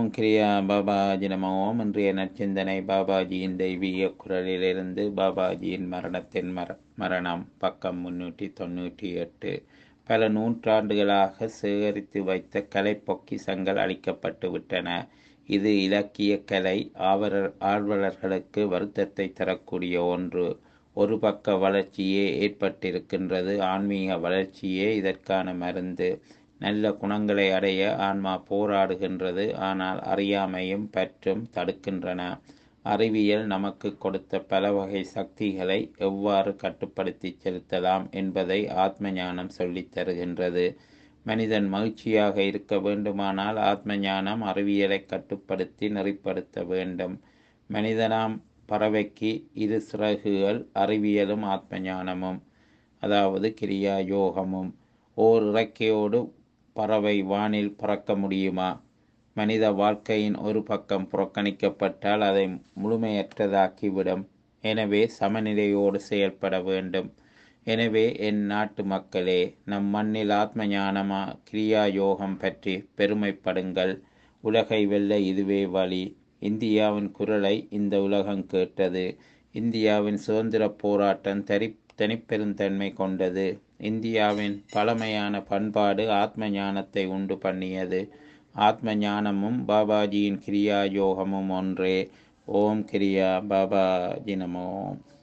ஓம் கிரியா பாபாஜி நம ஓம் இன்றைய நற்சிந்தனை பாபாஜியின் தெய்வீக குரலிலிருந்து பாபாஜியின் மரணத்தின் மர மரணம் பக்கம் முன்னூற்றி தொண்ணூற்றி எட்டு பல நூற்றாண்டுகளாக சேகரித்து வைத்த கலை பொக்கிசங்கள் அளிக்கப்பட்டு விட்டன இது இலக்கிய கலை ஆவலர் ஆர்வலர்களுக்கு வருத்தத்தை தரக்கூடிய ஒன்று ஒரு பக்க வளர்ச்சியே ஏற்பட்டிருக்கின்றது ஆன்மீக வளர்ச்சியே இதற்கான மருந்து நல்ல குணங்களை அடைய ஆன்மா போராடுகின்றது ஆனால் அறியாமையும் பற்றும் தடுக்கின்றன அறிவியல் நமக்கு கொடுத்த பல வகை சக்திகளை எவ்வாறு கட்டுப்படுத்தி செலுத்தலாம் என்பதை ஆத்ம ஞானம் சொல்லித் தருகின்றது மனிதன் மகிழ்ச்சியாக இருக்க வேண்டுமானால் ஆத்ம ஞானம் அறிவியலை கட்டுப்படுத்தி நெறிப்படுத்த வேண்டும் மனிதனாம் பறவைக்கு இரு சிறகுகள் அறிவியலும் ஆத்ம ஞானமும் அதாவது கிரியா யோகமும் ஓர் இறக்கையோடு பறவை வானில் பறக்க முடியுமா மனித வாழ்க்கையின் ஒரு பக்கம் புறக்கணிக்கப்பட்டால் அதை முழுமையற்றதாக்கிவிடும் எனவே சமநிலையோடு செயல்பட வேண்டும் எனவே என் நாட்டு மக்களே நம் மண்ணில் ஆத்ம ஞானமா கிரியா யோகம் பற்றி பெருமைப்படுங்கள் உலகை வெல்ல இதுவே வழி இந்தியாவின் குரலை இந்த உலகம் கேட்டது இந்தியாவின் சுதந்திர போராட்டம் தரி தனிப்பெருந்தன்மை கொண்டது இந்தியாவின் பழமையான பண்பாடு ஆத்ம ஞானத்தை உண்டு பண்ணியது ஆத்ம ஞானமும் பாபாஜியின் கிரியா யோகமும் ஒன்றே ஓம் கிரியா பாபாஜி நமோம்